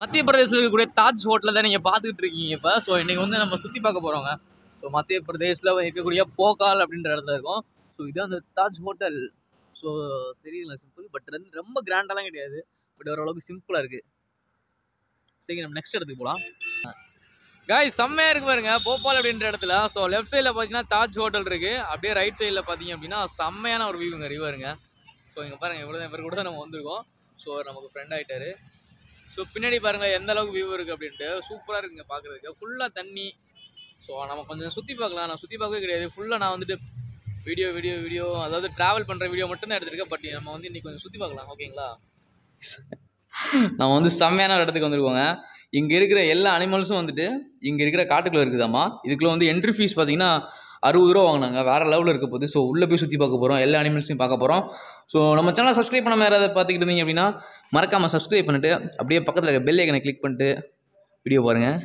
மத்திய பிரதேசத்தில் இருக்கக்கூடிய தாஜ் ஹோட்டலில் தான் நீங்கள் பார்த்துக்கிட்டு இருக்கீங்க இப்போ ஸோ இன்றைக்கி வந்து நம்ம சுற்றி பார்க்க போகிறோங்க ஸோ மத்திய பிரதேசில் இருக்கக்கூடிய போகால் அப்படின்ற இடத்துல இருக்கோம் ஸோ இது அந்த தாஜ் ஹோட்டல் ஸோ தெரியுதுங்களா சிம்பிள் பட் வந்து ரொம்ப கிராண்டாலாம் கிடையாது பட் ஓரளவுக்கு சிம்பிளாக இருக்குது சரி நம்ம நெக்ஸ்ட் இடத்துக்கு போகலாம் காய் செம்மையாக இருக்கு பாருங்க போபால் அப்படின்ற இடத்துல ஸோ லெஃப்ட் சைடில் பார்த்தீங்கன்னா தாஜ் ஹோட்டல் இருக்குது அப்படியே ரைட் சைடில் பார்த்தீங்க அப்படின்னா செம்மையான ஒரு வியூங்க ரிவருங்க ஸோ இங்கே பாருங்கள் இவ்வளோ பேர் கூட தான் நம்ம வந்திருக்கோம் ஸோ நமக்கு ஃப்ரெண்ட் ஆகிட்டாரு ஸோ பின்னாடி பாருங்கள் எந்த அளவுக்கு வியூ இருக்குது அப்படின்ட்டு சூப்பராக இருக்குங்க பார்க்குறதுக்கு ஃபுல்லாக தண்ணி ஸோ நம்ம கொஞ்சம் சுற்றி பார்க்கலாம் நான் சுற்றி பார்க்கவே கிடையாது ஃபுல்லாக நான் வந்துட்டு வீடியோ வீடியோ வீடியோ அதாவது ட்ராவல் பண்ணுற வீடியோ மட்டும் தான் எடுத்துருக்கேன் பட் நம்ம வந்து இன்றைக்கி கொஞ்சம் சுற்றி பார்க்கலாம் ஓகேங்களா நம்ம வந்து செம்மையான ஒரு இடத்துக்கு வந்திருக்கோங்க இங்கே இருக்கிற எல்லா அனிமல்ஸும் வந்துட்டு இங்கே இருக்கிற காட்டுக்குள்ளே இருக்குதாம்மா இதுக்குள்ளே வந்து என்ட்ரி ஃபீஸ் பார்த்தீங்கன்னா அறுபது ரூபா வாங்கினாங்க வேறு லெவலில் இருக்க போகுது ஸோ உள்ளே போய் சுற்றி பார்க்க போகிறோம் எல்லா அனிமல்ஸையும் பார்க்க போகிறோம் ஸோ நம்ம சேனலை சப்ஸ்கிரைப் பண்ணாமல் யாராவது பார்த்துக்கிட்டு இருந்தீங்க அப்படின்னா மறக்காமல் சப்ஸ்கிரைப் பண்ணிட்டு அப்படியே பக்கத்தில் இருக்க பெல் ஐக்கனை கிளிக் பண்ணிட்டு வீடியோ பாருங்கள்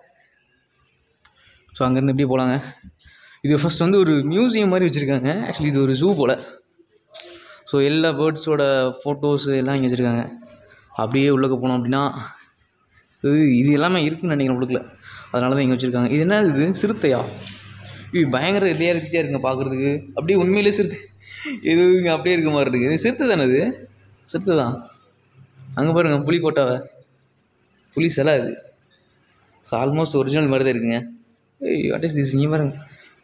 ஸோ அங்கேருந்து இப்படியே போகலாங்க இது ஃபஸ்ட் வந்து ஒரு மியூசியம் மாதிரி வச்சுருக்காங்க ஆக்சுவலி இது ஒரு ஜூ போல் ஸோ எல்லா பேர்ட்ஸோட ஃபோட்டோஸ் எல்லாம் இங்கே வச்சுருக்காங்க அப்படியே உள்ளக்க போனோம் அப்படின்னா ஏய், இது எல்லாமே இருக்குன்னு நினைக்கிறேன் உள்ளுக்குள்ள அதனால தான் இங்கே வச்சுருக்காங்க இது என்ன இது சிறுத்தையா இது பயங்கர ரியாலிட்டியாக இருக்குங்க பார்க்குறதுக்கு அப்படியே உண்மையிலே சிறுத்தை இது இங்கே அப்படியே இருக்க மாதிரி இருக்குது இது சிறுத்தை தானே இது சிறுத்தை தான் அங்கே பாருங்க புலி கோட்டாவை புலி சிலை அது ஸோ ஆல்மோஸ்ட் ஒரிஜினல் மாதிரி தான் இருக்குங்க ஏய் வாட் இஸ் திஸ் இங்கே பாருங்க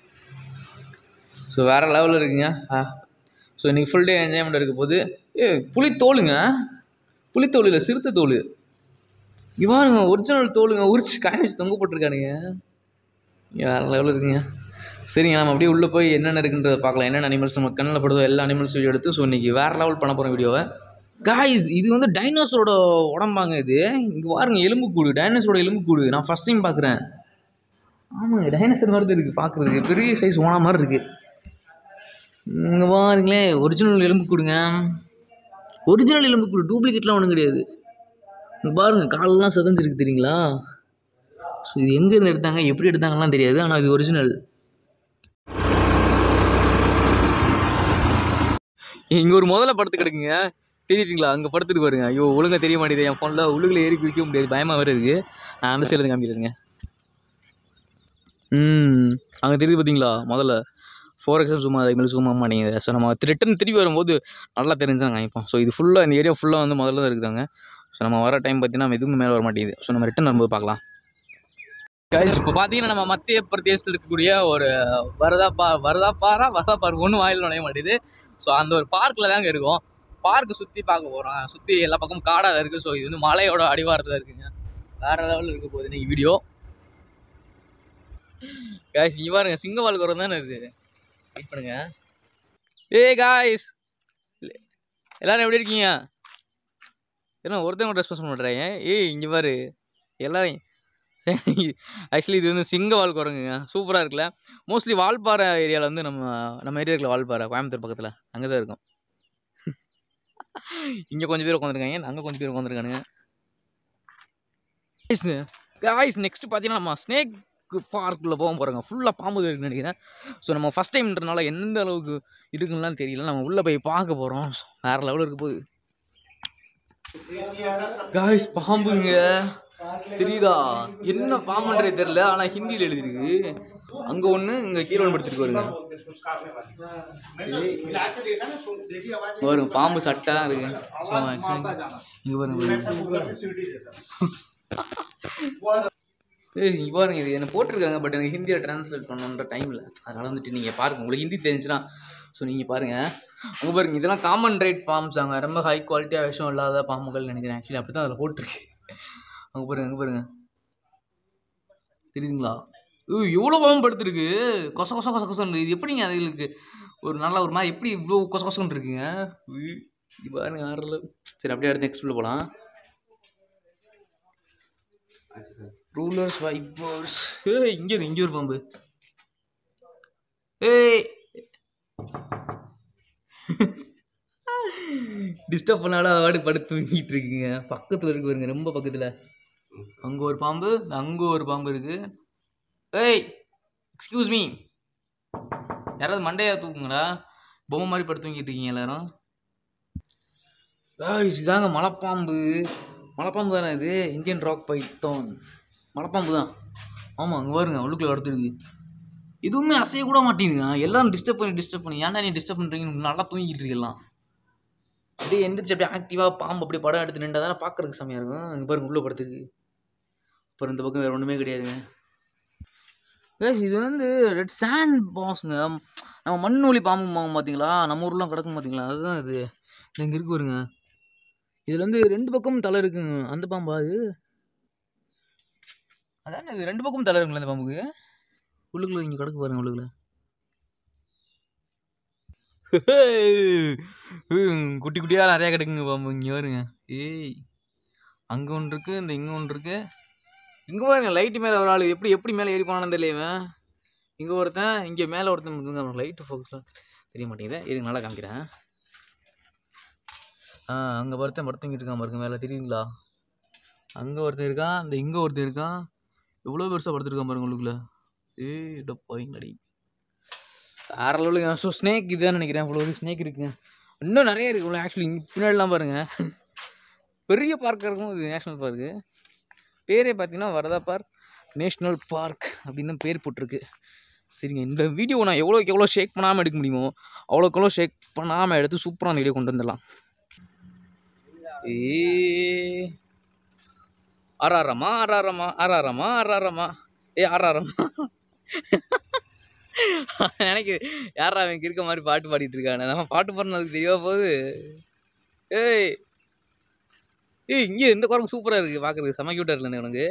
ஸோ வேறு லெவலில் இருக்குங்க ஆ ஸோ இன்றைக்கி ஃபுல் டே என்ஜாய்மெண்ட் இருக்க போது ஏ புலி தோலுங்க புலித்தோல் இல்லை சிறுத்தை தோல் இங்க பாருங்க ஒரிஜினல் தோலுங்க உரிச்சு காய வச்சு தொங்க போட்டிருக்கானுங்க இங்க வேற லெவலில் இருக்குங்க சரிங்க நம்ம அப்படியே உள்ளே போய் என்னென்ன இருக்குன்றத பார்க்கலாம் என்னென்ன அனிமல்ஸ் நம்ம கண்ணில் படுதோ எல்லா அனிமல்ஸ் வீடியோ எடுத்து ஸோ இன்றைக்கி வேறு லெவல் பண்ண போகிறோம் வீடியோவை காய்ஸ் இது வந்து டைனோஸரோட உடம்பாங்க இது இங்கே பாருங்க எலும்புக்கூடு டைனோஸரோட எலும்புக்கூடு நான் ஃபஸ்ட் டைம் பார்க்குறேன் ஆமாங்க டைனோசர் மாதிரி தான் இருக்குது பார்க்குறதுக்கு பெரிய சைஸ் ஓனா மாதிரி இருக்குது இங்கே பாருங்களேன் ஒரிஜினல் எலும்பு கூடுங்க ஒரிஜினல் எலும்பு கூடு டூப்ளிகேட்லாம் ஒன்றும் கிடையாது இங்க பாருங்க காலெல்லாம் செதஞ்சிருக்கு தெரியுங்களா ஸோ இது எங்கேருந்து எடுத்தாங்க எப்படி எடுத்தாங்கலாம் தெரியாது ஆனால் இது ஒரிஜினல் இங்கே ஒரு முதல்ல படுத்து கிடக்குங்க தெரியுதுங்களா அங்கே படுத்துட்டு பாருங்க ஐயோ ஒழுங்கா தெரிய மாட்டேங்குது என் ஃபோனில் உள்ளுக்குள்ள ஏறி குதிக்க முடியாது பயமாக வேறு இருக்குது நான் அந்த சைடில் காமிக்கிறேங்க ம் அங்கே தெரியுது பார்த்தீங்களா முதல்ல ஃபோர் எக்ஸாம் சும்மா அது மேலே சும்மா மாட்டேங்குது ஸோ நம்ம ரிட்டன் திருப்பி வரும்போது நல்லா தெரிஞ்சாங்க இப்போ ஸோ இது ஃபுல்லாக இந்த ஏரியா ஃபுல்லாக வந்து முதல்ல தான் இருக்குதாங்க ஸோ நம்ம வர டைம் பார்த்தீங்கன்னா நம்ம எதுவும் மேலே வர மாட்டேங்குது ஸோ நம்ம ரிட்டன் வரும்போது பார்க்கலாம் கைஸ் இப்போ பார்த்தீங்கன்னா நம்ம மத்திய பிரதேசத்தில் இருக்கக்கூடிய ஒரு வரதா பா வரதா பாரா வரதா பார்க் ஒன்றும் வாயில் நுழைய மாட்டேங்குது ஸோ அந்த ஒரு பார்க்கில் தாங்க இருக்கோம் பார்க்கு சுற்றி பார்க்க போகிறோம் சுற்றி எல்லா பக்கமும் காடாக தான் இருக்குது ஸோ இது வந்து மலையோட அடிவாரத்தில் இருக்குங்க வேறு லெவலில் இருக்க போகுது இன்னைக்கு வீடியோ காய்ஸ் இங்கே பாருங்க சிங்கவால் குரம் தானே இது வெயிட் பண்ணுங்க ஏ காய்ஸ் எல்லாரும் எப்படி இருக்கீங்க என்ன ஒருத்தவங்க ரெஸ்பான்ஸ் பண்ணுறாங்க ஏய் இங்கே பாரு எல்லாரும் ஆக்சுவலி இது வந்து சிங்கவால் குரங்குங்க சூப்பராக இருக்குல்ல மோஸ்ட்லி வால்பாறை ஏரியாவில் வந்து நம்ம நம்ம ஏரியா இருக்குல்ல வால்பாறை கோயம்புத்தூர் பக்கத்தில் அங்கே தான் இருக்கும் இங்கே கொஞ்சம் பேர் உட்காந்துருக்காங்க அங்கே கொஞ்சம் பேர் உட்காந்துருக்கானுங்க காய்ஸ் நெக்ஸ்ட் பார்த்தீங்கன்னா நம்ம ஸ்னேக் பார்க்குள்ளே போக போகிறோங்க ஃபுல்லாக பாம்பு தான் இருக்குன்னு நினைக்கிறேன் ஸோ நம்ம ஃபஸ்ட் டைம்ன்றனால எந்த அளவுக்கு இருக்குன்னுலாம் தெரியல நம்ம உள்ளே போய் பார்க்க போகிறோம் வேறு லெவலில் இருக்க போகுது காய்ஸ் பாம்புங்க தெரியுதா என்ன பாம்புன்றே தெரியல ஆனால் ஹிந்தியில் எழுதிருக்கு அங்கே ஒன்று இங்கே கீழே ஒன்று படுத்துருக்கு வருங்க வரும் பாம்பு சட்டெல்லாம் இருக்கு இங்கே பாருங்க ஏய் இங்க பாருங்க இது என்ன போட்டிருக்காங்க பட் எனக்கு ஹிந்தியில் ட்ரான்ஸ்லேட் பண்ணணுன்ற டைமில் அதனால் வந்துட்டு நீங்கள் பாருங்கள் உங்களுக்கு ஹிந்தி தெரிஞ்சுன்னா ஸோ நீங்கள் பாருங்கள் அங்கே பாருங்க இதெல்லாம் காமன் ரேட் பாம்ஸ் அங்கே ரொம்ப ஹை குவாலிட்டியாக விஷம் இல்லாத பாம்புகள் நினைக்கிறேன் ஆக்சுவலி அப்படி தான் அதில் போட்டிருக்கு அங்கே பாருங்க அங்கே பாருங்க தெரியுதுங்களா ஐயோ எவ்வளோ பாம்பு படுத்துருக்கு கொச கொச கொச கொசன்னு இது எப்படிங்க அதுகளுக்கு ஒரு நல்ல ஒரு மாதிரி எப்படி இவ்வளோ கொச கொசன்னு இருக்குங்க உய், இது பாருங்க ஆறில் சரி அப்படியே அடுத்து நெக்ஸ்ட் போகலாம் ரூலர்ஸ் வைப்பர்ஸ் ஏய் இங்கே இரு, இங்கே ஒரு பாம்பு ஏய் டிஸ்டர்ப் பண்ணாலும் அது வாடி படுத்து தூங்கிட்டு இருக்குங்க பக்கத்தில் இருக்கு பாருங்க ரொம்ப பக்கத்தில் அங்கே ஒரு பாம்பு அங்கே ஒரு பாம்பு இருக்கு ஏய் எக்ஸ்கியூஸ் மீ யாராவது மண்டையா தூக்குங்கடா பொம்மை மாதிரி படுத்து தூங்கிட்டு இருக்கீங்க எல்லாரும் காய்ஸ் இதாங்க மலைப்பாம்பு மலைப்பாம்பு தானே இது இந்தியன் ராக் பைத்தான் மலைப்பாம்பு தான் ஆமாம் அங்கே பாருங்க உள்ளுக்குள்ள அடுத்துருக்கு எதுவுமே அசைய கூட மாட்டேங்குதுங்க எல்லாரும் டிஸ்டர்ப் பண்ணி டிஸ்டர்ப் பண்ணி ஏன்டா நீ டிஸ்டர்ப் பண்ணுறீங்கன்னு நல்லா தூங்கிட்டு இருக்கலாம் அப்படியே எந்திரிச்சு அப்படியே ஆக்டிவாக பாம்பு அப்படியே படம் எடுத்து நின்றா தானே பார்க்கறதுக்கு செம்மையாக இருக்கும் இங்கே பாருங்க உள்ளே படுத்துருக்கு அப்புறம் இந்த பக்கம் வேறு ஒன்றுமே கிடையாதுங்க Guys, இது வந்து ரெட் சாண்ட் பாஸ்ங்க நம்ம மண்ணொலி பாம்பு வாங்க பார்த்தீங்களா நம்ம ஊர்லாம் கிடக்கும் பார்த்தீங்களா அதுதான் இது இது இங்கே இருக்கு பாருங்க இதில் வந்து ரெண்டு பக்கமும் தலை இருக்குங்க அந்த பாம்பா அது அதானே இது ரெண்டு பக்கமும் தலை இருக்குங்களா அந்த பாம்புக்கு உள்ளுக்குள்ள இங்கே கிடக்கு பாருங்க உள்ளுக்குள்ள ஹம், குட்டி குட்டியாக நிறையா கிடக்குங்க பாம்பு இங்கே பாருங்க ஏய் அங்கே ஒன்று இருக்கு இந்த இங்கே ஒன்று இருக்கு இங்கே பாருங்க லைட்டு மேலே ஒரு ஆள் எப்படி எப்படி மேலே ஏறி போனான்னு தெரியல இவன் இங்கே ஒருத்தன் இங்கே மேலே ஒருத்தன் இருங்க லைட்டு ஃபோக்கஸ்லாம் தெரிய மாட்டேங்குது இருங்க நல்லா காமிக்கிறேன் ஆ அங்கே ஒருத்தன் படுத்துங்கிட்டு இருக்கான் பாருங்க மேலே தெரியுதுங்களா அங்கே ஒருத்தன் இருக்கான் இந்த இங்கே ஒருத்தன் இருக்கான் எவ்வளோ பெருசாக படுத்துருக்கான் பாருங்க உள்ளுக்குள்ள ஏய் டப்பாயிங்கடி வேற லெவலுங்க ஸோ ஸ்னேக் இதுதான் நினைக்கிறேன் இவ்வளோ ஸ்னேக் இருக்குங்க இன்னும் நிறைய இருக்கு இவ்வளோ ஆக்சுவலி இங்கே பின்னாடிலாம் பாருங்க பெரிய பார்க் இருக்கும் இது நேஷ்னல் பார்க்கு பேரே பார்த்தீங்கன்னா வரதா பார்க் நேஷ்னல் பார்க் அப்படின்னு தான் பேர் போட்டிருக்கு சரிங்க இந்த வீடியோ நான் எவ்வளோக்கு எவ்வளோ ஷேக் பண்ணாமல் எடுக்க முடியுமோ அவ்வளோக்கு எவ்வளோ ஷேக் பண்ணாமல் எடுத்து சூப்பராக அந்த வீடியோ கொண்டு வந்துடலாம் ஏ ஆறாரமா ஆறாரமா ஆறாரமா ஆறாரமா ஏ ஆறாரமா எனக்கு யாரா அவன் இருக்க மாதிரி பாட்டு பாடிட்டு இருக்கானே நம்ம பாட்டு பாடுனதுக்கு தெரியவா போகுது ஏய் ஏய் இங்கே இந்த குரங்கு சூப்பராக இருக்குது பார்க்குறதுக்கு செம க்யூட்டாக இருக்குல்ல உனக்கு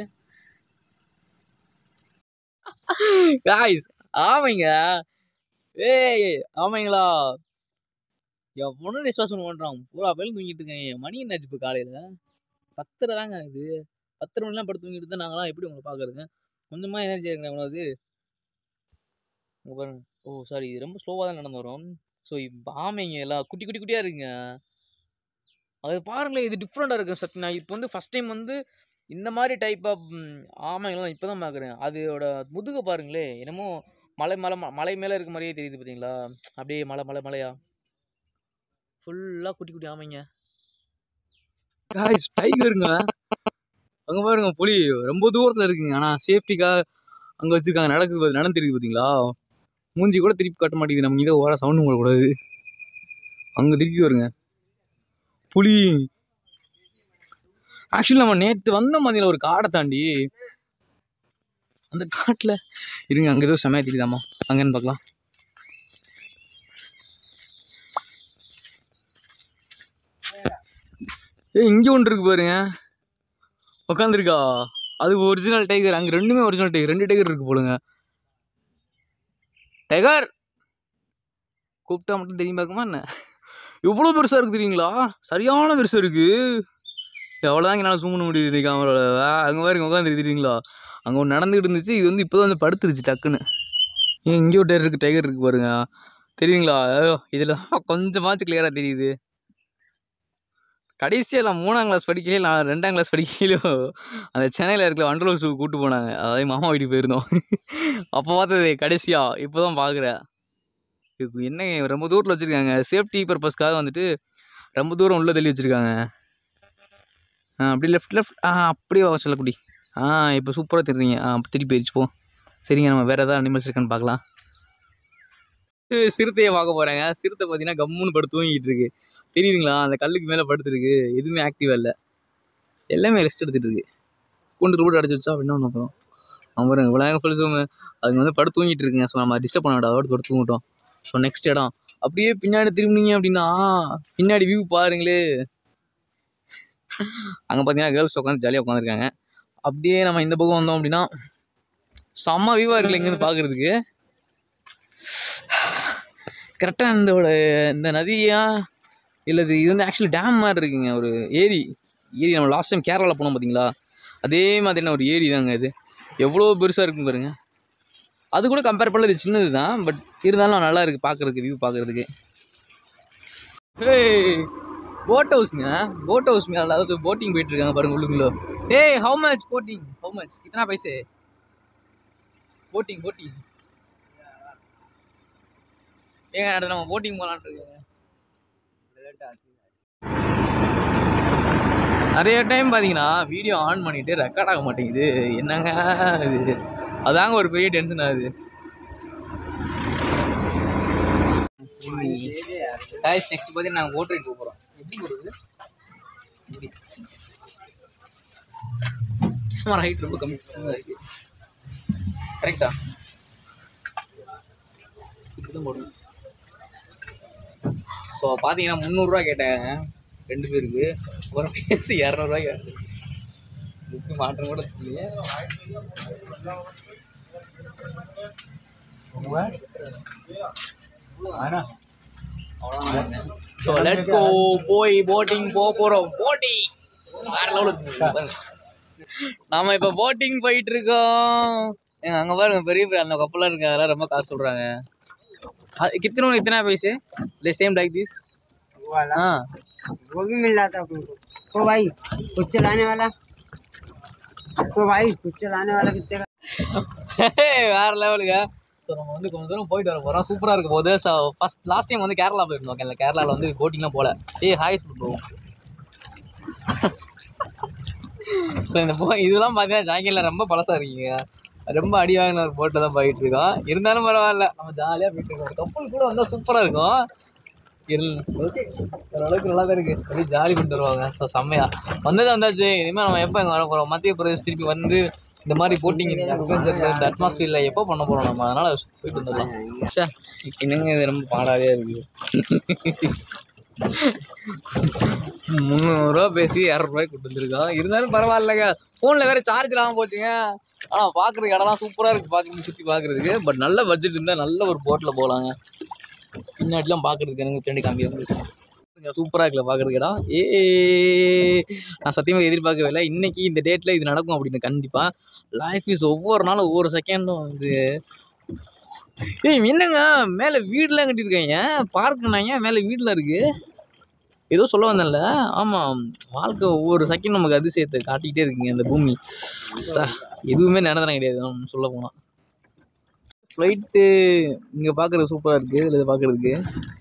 காய்ஸ் ஆமைங்க ஏய் ஆமைங்களா எவனும் விசுவாசம் பண்ணுறான் பூரா பேரும் தூங்கிட்டு இருக்காங்க மணி என்னாச்சு இப்போ காலையில் பத்தரை தாங்க இது பத்தரை மணிலாம் படுத்து தூங்கிட்டு தான் நாங்களாம் எப்படி உங்களை பார்க்குறதுங்க கொஞ்சமாக எனர்ஜி இருக்குங்க எவ்வளோ இங்க பாருங்க ஓ சாரி இது ரொம்ப ஸ்லோவாக தான் நடந்து வரும் ஸோ இப்போ ஆமைங்க எல்லாம் குட்டி குட்டி குட்டியாக இருக்குங்க அது பாருங்களேன் இது டிஃப்ரெண்ட்டாக இருக்கும் சத் நான் இப்போ வந்து ஃபஸ்ட் டைம் வந்து இந்த மாதிரி டைப் ஆஃப் ஆமைங்கள்லாம் இப்போ தான் பார்க்குறேன் அதோட முதுகை பாருங்களே என்னமோ மலை மலை ம- மலை மேலே இருக்க மாதிரியே தெரியுது பார்த்தீங்களா அப்படியே மலை மலை மலையா ஃபுல்லாக குட்டி குட்டி ஆமைங்க காய்ஸ் டைகருங்க அங்கே பாருங்க புலி ரொம்ப தூரத்தில் இருக்குங்க ஆனால் சேஃப்டிக்காக அங்கே வச்சுருக்காங்க நடக்குது பாரு- நடந்து தெரியுது பார்த்தீங்களா மூஞ்சி கூட திருப்பி காட்ட மாட்டேங்குது நம்ம இதை ஓர சவுண்டு போடக்கூடாது அங்கே திருப்பி வருங்க புலி ஆக்சுவலி நம்ம நேற்று வந்த மாதிரில ஒரு காடை தாண்டி அந்த காட்டில் இருங்க அங்கே ஏதோ செமையா தெரியுதாம்மா அங்கன்னு பார்க்கலாம் ஏ இங்கே ஒன்று இருக்கு பாருங்க உட்காந்துருக்கா அது ஒரிஜினல் டைகர் அங்கே ரெண்டுமே ஒரிஜினல் டைகர் ரெண்டு டைகர் இருக்கு போலுங்க டைகர் கூப்பிட்டா மட்டும் தெரியும் பார்க்குமா என்ன எவ்வளோ பெருசாக இருக்குது தெரியுங்களா சரியான பெருசாக இருக்குது எவ்வளோதாங்க என்னால் zoom பண்ண முடியுது இந்த கேமராவில் அங்கே பாருங்க உட்காந்து தெரியுங்களா அங்கே ஒன்று நடந்துகிட்டு இருந்துச்சு இது வந்து இப்போ தான் வந்து படுத்துருச்சு டக்குன்னு ஏன் இங்கே ஒரு இருக்குது டைகர் இருக்குது பாருங்க தெரியுங்களா ஐயோ இதில் கொஞ்சமாச்சும் கிளியராக தெரியுது கடைசியாக நான் மூணாம் கிளாஸ் படிக்கையில நான் ரெண்டாம் கிளாஸ் படிக்கையிலோ அந்த சென்னையில் இருக்கிற வண்டலூர் ஜூ கூப்பிட்டு போனாங்க அதாவது மாமா வீட்டுக்கு போயிருந்தோம் அப்போ பார்த்தது கடைசியாக இப்போ தான் பார்க்குறேன் இப்போ என்ன ரொம்ப தூரத்தில் வச்சுருக்காங்க சேஃப்டி பர்பஸ்க்காக வந்துட்டு ரொம்ப தூரம் உள்ளே தள்ளி வச்சுருக்காங்க ஆ அப்படி லெஃப்ட் லெஃப்ட் ஆ அப்படியே வா சொல்லக்குடி ஆ இப்போ சூப்பராக தெரியுங்க ஆ திருப்பி போயிடுச்சு போ சரிங்க நம்ம வேறு ஏதாவது அனிமல்ஸ் இருக்கான்னு பார்க்கலாம் இது சிறுத்தையை பார்க்க போகிறாங்க சிறுத்தை பார்த்தீங்கன்னா கம்முன்னு படுத்து தூங்கிட்டு இருக்கு தெரியுதுங்களா அந்த கல்லுக்கு மேலே படுத்துருக்கு எதுவுமே ஆக்டிவாக இல்லை எல்லாமே ரெஸ்ட் எடுத்துகிட்டு இருக்கு கூண்டு கூட அடைச்சி வச்சா அப்படின்னா ஒன்று அப்புறம் அவன் பாருங்க விளையாங்க சொல்லி அதுங்க வந்து படுத்து தூங்கிட்டு இருக்குங்க ஸோ நம்ம டிஸ்டர்ப் பண்ண வேண்டாம் அதோட படுத்து தூங்கிட்டோம் ஸோ நெக்ஸ்ட் இடம் அப்படியே பின்னாடி திரும்பினீங்க அப்படின்னா பின்னாடி வியூ பாருங்களே அங்கே பார்த்தீங்கன்னா கேர்ள்ஸ் உட்காந்து ஜாலியாக உட்காந்துருக்காங்க அப்படியே நம்ம இந்த பக்கம் வந்தோம் அப்படின்னா செம்ம வியூவாக இருக்குல்ல இங்கேருந்து பார்க்குறதுக்கு கரெக்டாக இந்த இந்த நதியா இல்லை இது இது வந்து ஆக்சுவலி டேம் மாதிரி இருக்குங்க ஒரு ஏரி ஏரி நம்ம லாஸ்ட் டைம் கேரளாவில் போனோம் பார்த்தீங்களா அதே மாதிரியான ஒரு ஏரி தாங்க இது எவ்வளோ பெருசாக இருக்குன்னு பாருங்க அது கூட கம்பேர் பண்ணல இது சின்னது தான் பட் இருந்தாலும் நல்லா இருக்குது பார்க்குறதுக்கு வியூ பார்க்குறதுக்கு ஏய் போட் ஹவுஸ்ங்க போட் ஹவுஸ் மேலே அதாவது போட்டிங் போயிட்டு இருக்காங்க பாருங்க உள்ளுக்குள்ள ஏய் how much boating how much கித்தனா பைசே போட்டிங் போட்டிங் ஏங்க அடுத்து நம்ம போட்டிங் போகலான்ட்டு இருக்கேங்க நிறைய டைம் பார்த்தீங்கன்னா வீடியோ ஆன் பண்ணிட்டு ரெக்கார்ட் ஆக மாட்டேங்குது என்னங்க இது அதாங்க ஒரு பெரிய டென்ஷன் ஆகுது காய்ஸ் நெக்ஸ்ட் பார்த்தீங்கன்னா நாங்கள் ஓட்டு ரைட் போகிறோம் எப்படி போகிறது இப்படி கேமரா ஹைட் ரொம்ப கம்மி சின்னதாக இருக்கு கரெக்டா இப்படிதான் போடணும் ஸோ பார்த்தீங்கன்னா முந்நூறுரூவா கேட்டாங்க ரெண்டு பேருக்கு அப்புறம் பேசி இரநூறுவா கேட்டேன் புக்கு மாற்றம் கூட தெரியல ஸோ லெட்ஸ் கோ போய் போட்டிங் போக போகிறோம் போட்டி வேற லெவலில் நாம இப்போ போட்டிங் போயிட்டு இருக்கோம் ஏங்க அங்கே பாருங்க பெரிய பெரிய அந்த கப்பலாக இருக்கு அதெல்லாம் ரொம்ப காசு சொல்கிறாங்க कितनों इतना पैसे ले सेम लाइक दिस वाला हाँ वो भी मिल जाता अपने को तो भाई कुछ चलाने वाला तो भाई कुछ चलाने वाला कितने का வேற லெவலுங்க ஸோ நம்ம வந்து கொஞ்சம் தூரம் போயிட்டு வர போகிறோம் சூப்பராக இருக்க போது ஸோ ஃபஸ்ட் லாஸ்ட் டைம் வந்து கேரளா போயிருந்தோம் ஓகே கேரளாவில் வந்து போட்டிங்லாம் போகல ஏய் ஹாய் சொல்லுவோம் ஸோ இந்த போ இதெல்லாம் பார்த்தீங்கன்னா ஜாங்கியில் ரொம்ப பழசாக இருக்கீங்க ரொம்ப அடி வாங்கின ஒரு போட்டில் தான் போயிட்டு இருக்கோம் இருந்தாலும் பரவாயில்ல நம்ம ஜாலியாக போயிட்டு இருக்கோம் கப்பல் கூட வந்தால் சூப்பராக இருக்கும் இரு- ஓகே ஓரளவுக்கு நல்லா தான் இருக்குது அப்படியே ஜாலி பண்ணிட்டு வருவாங்க ஸோ செம்மையா வந்தது வந்தாச்சு இனிமேல் நம்ம எப்போ இங்கே வர போகிறோம் மத்திய பிரதேஷ் திருப்பி வந்து இந்த மாதிரி போட்டிங் அட்வென்ச்சரில் இந்த அட்மாஸ்பியரில் எப்போ பண்ண போகிறோம் நம்ம அதனால் போயிட்டு வந்துடலாம் சார் என்னங்க இது ரொம்ப பாடாவே இருக்குது முந்நூறுரூவா பேசி இரநூறுவாய்க்கு கொண்டு வந்திருக்கோம் இருந்தாலும் பரவாயில்லைங்க ஃபோனில் வேறு சார்ஜ் இல்லாமல் போச்சுங்க ஆனால் பார்க்குறதுக்கு இடம்லாம் சூப்பராக இருக்குது பார்க்குறது சுற்றி பார்க்குறதுக்கு பட் நல்ல பட்ஜெட் இருந்தால் நல்ல ஒரு போட்டில் போகலாங்க பின்னாடிலாம் பார்க்குறதுக்கு எனக்கு பின்னாடி கம்மியாக சூப்பராக இருக்குல்ல பார்க்குறதுக்கு இடம் ஏ நான் சத்தியமாக எதிர்பார்க்கவே இல்லை இன்றைக்கி இந்த டேட்டில் இது நடக்கும் அப்படின்னு கண்டிப்பாக லைஃப் இஸ் ஒவ்வொரு நாளும் ஒவ்வொரு செகண்டும் வந்து ஏய் என்னங்க மேலே வீடெலாம் கட்டியிருக்காங்க பார்க்குனாங்க மேலே வீடெலாம் இருக்குது ஏதோ சொல்ல வந்தேன்ல ஆமாம் வாழ்க்கை ஒவ்வொரு செகண்ட் நமக்கு அதிசயத்தை காட்டிக்கிட்டே இருக்குங்க இந்த பூமி ச எதுவுமே நடந்தன கிடையாது நம்ம சொல்ல போனால் ஃப்ளைட்டு இங்கே பார்க்குறது சூப்பராக இருக்குது இதில் இதை பார்க்குறதுக்கு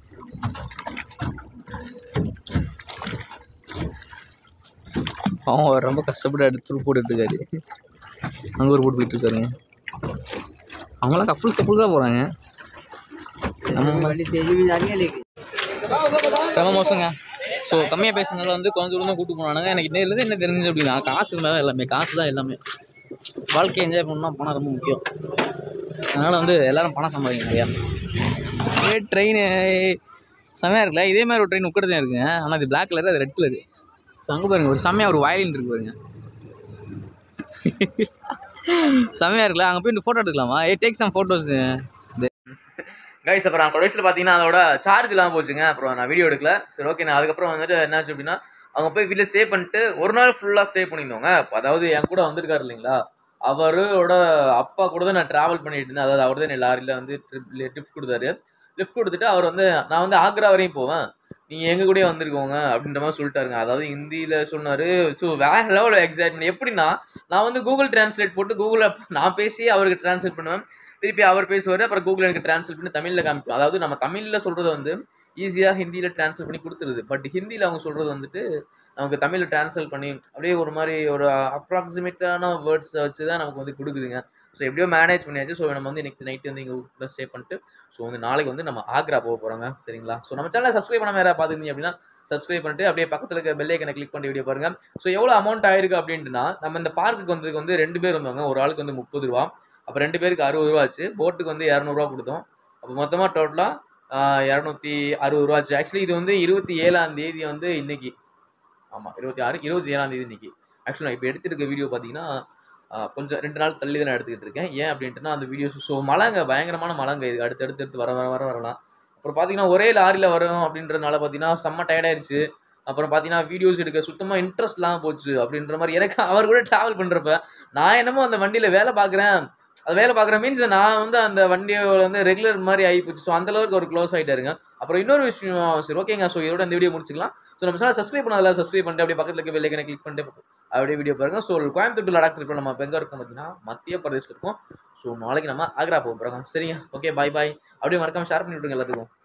அவன் அவர் ரொம்ப கஷ்டப்பட்டு அடுத்து போட்டுட்டு இருக்காரு அங்கே ஒரு போட்டு போயிட்டு இருக்காருங்க அவங்களாம் கப்பல் கப்பல் தான் போகிறாங்க நம்ம बड़ी तेजी में जा रही है लेकिन ரொம்ப மோசங்க ஸோ கம்மியாக பேசுனதால வந்து கொஞ்சம் தூரம் தான் கூட்டு போனானுங்க எனக்கு இன்னும் என்ன தெரிஞ்சு அப்படின்னா காசு இருந்தால் தான் எல்லாமே காசு தான் எல்லாமே வாழ்க்கையை என்ஜாய் பண்ணால் பணம் ரொம்ப முக்கியம் அதனால் வந்து எல்லாரும் பணம் சம்பாதிக்கணும் நிறையா ஏ ட்ரெயின் செம்மையாக இருக்குல்ல இதே மாதிரி ஒரு ட்ரெயின் உட்கடத்தையும் இருக்குங்க ஆனால் இது பிளாக் கலர் அது ரெட் கலர் ஸோ அங்கே பாருங்க ஒரு செம்மையாக ஒரு வயலின் இருக்கு பாருங்க செம்மையாக இருக்குல்ல அங்கே போய் ஃபோட்டோ எடுக்கலாமா ஏ டேக் சம் ஃபோட்டோஸ் கைஸ் அப்புறம் நான் கடைசியில் பார்த்தீங்கன்னா அதோட சார்ஜ் இல்லாமல் போச்சுங்க அப்புறம் நான் வீடியோ எடுக்கல சரி ஓகே நான் அதுக்கப்புறம் வந்துட்டு என்னாச்சு அப்படின்னா அவங்க போய் வீட்டில் ஸ்டே பண்ணிட்டு ஒரு நாள் ஃபுல்லாக ஸ்டே பண்ணியிருந்தோங்க அப்ப அதாவது என் கூட வந்திருக்காரு இல்லைங்களா அவரோட அப்பா கூட தான் நான் ட்ராவல் பண்ணிட்டு இருந்தேன் அதாவது அவர் தான் என் லாரியில் வந்து ட்ரிப் லிஃப்ட் கொடுத்தாரு லிஃப்ட் கொடுத்துட்டு அவர் வந்து நான் வந்து ஆக்ரா வரையும் போவேன் நீங்கள் எங்கள் கூடயே வந்திருக்கோங்க அப்படின்ற மாதிரி சொல்லிட்டாருங்க அதாவது ஹிந்தியில் சொன்னார் ஸோ வேற லெவல் எக்ஸைட்மெண்ட் எப்படின்னா நான் வந்து கூகுள் டிரான்ஸ்லேட் போட்டு கூகுளில் நான் பேசி அவருக்கு டிரான்ஸ்லேட் பண்ணுவேன் திருப்பி அவர் பேசுவார் அப்புறம் கூகுள் எனக்கு டிரான்ஸ்லேட் பண்ணி தமிழில் காமிக்கும் அதாவது நம்ம தமிழில் சொல்கிறது வந்து ஈஸியாக ஹிந்தியில் டிரான்ஸ்லேட் பண்ணி கொடுத்துருது பட் ஹிந்தியில் அவங்க சொல்கிறது வந்துட்டு நமக்கு தமிழில் டிரான்ஸ்லேட் பண்ணி அப்படியே ஒரு மாதிரி ஒரு அப்ராக்சிமேட்டான வேர்ட்ஸை வச்சு தான் நமக்கு வந்து கொடுக்குதுங்க ஸோ எப்படியோ மேனேஜ் பண்ணியாச்சு ஸோ நம்ம வந்து இன்னைக்கு நைட்டு வந்து இங்கே ஊரில் ஸ்டே பண்ணிட்டு ஸோ வந்து நாளைக்கு வந்து நம்ம ஆக்ரா போக போகிறோங்க சரிங்களா ஸோ நம்ம சேனலை சப்ஸ்கிரைப் பண்ண யாராவது பார்த்துருந்தீங்க அப்படின்னா சப்ஸ்கிரைப் பண்ணிட்டு அப்படியே பக்கத்தில் இருக்க பெல் ஐக்கனை கிளிக் பண்ணி வீடியோ பாருங்க ஸோ எவ்வளோ அமௌண்ட் ஆயிருக்கு அப்படின்ட்டுனா நம்ம இந்த பார்க்குக்கு வந்ததுக்கு வந்து ரெண்டு பேர் வந்தாங்க ஒரு ஆளுக்கு வந்து முப்பது ரூபா அப்போ ரெண்டு பேருக்கு அறுபது ரூபா ஆச்சு போட்டுக்கு வந்து இரநூறுவா கொடுத்தோம் அப்போ மொத்தமாக டோட்டலாக இரநூத்தி அறுபது ரூபா ஆச்சு ஆக்சுவலி இது வந்து இருபத்தி ஏழாம் தேதி வந்து இன்னைக்கு ஆமாம் இருபத்தி ஆறு இருபத்தி ஏழாம் தேதி இன்னைக்கு ஆக்சுவலி நான் இப்போ எடுத்துட்டு இருக்க வீடியோ பார்த்தீங்கன்னா ஆஹ் கொஞ்சம் ரெண்டு நாள் தள்ளி தான் நான் எடுத்துக்கிட்டு இருக்கேன் ஏன் அப்படின்ட்டுனா அந்த வீடியோஸ் ஸோ மழைங்க பயங்கரமான மழைங்க இது அடுத்து அடுத்து அடுத்து வர வர வர வரலாம் அப்புறம் பார்த்தீங்கன்னா ஒரே லாரியில் வரும் அப்படின்றனால பார்த்தீங்கன்னா செம்ம டயர்டாயிருச்சு அப்புறம் பார்த்தீங்கன்னா வீடியோஸ் எடுக்க சுத்தமாக இன்ட்ரெஸ்ட் இல்லாமல் போச்சு அப்படின்ற மாதிரி எனக்கு அவர் கூட ட்ராவல் பண்ணுறப்ப நான் என்னமோ அந்த வண்டியில் வேலை பார்க்குறேன் அது வேலை பார்க்குற மீன்ஸ் நான் வந்து அந்த வண்டியோட வந்து ரெகுலர் மாதிரி ஆகி போச்சு ஸோ அந்தளவுக்கு ஒரு க்ளோஸ் ஆகிட்டாருங்க அப்புறம் இன்னொரு விஷயம் சரி ஓகேங்க ஸோ இதோட இந்த வீடியோ முடிச்சுக்கலாம் ஸோ நம்ம சேனல் சப்ஸ்கிரைப் பண்ணதில்ல சப்ஸ்கிரைப் பண்ணிட்டு அப்படியே பக்கத்தில் இருக்க வெள்ளைக்கனை கிளிக் பண்ணிட்டு அப்படியே வீடியோ பாருங்க ஸோ கோயம்புத்தூர் லடாக் ட்ரிப்பில் நம்ம இப்போ எங்கே இருக்கோம் பார்த்தீங்கன்னா மத்திய பிரதேசில் இருக்கோம் ஸோ நாளைக்கு நம்ம ஆக்ரா போக போகிறோம் சரிங்க ஓகே பாய் பாய் அப்படியே மறக்காம ஷேர் பண்ணி விட்டுருங்க எல்லாத்துக்கும்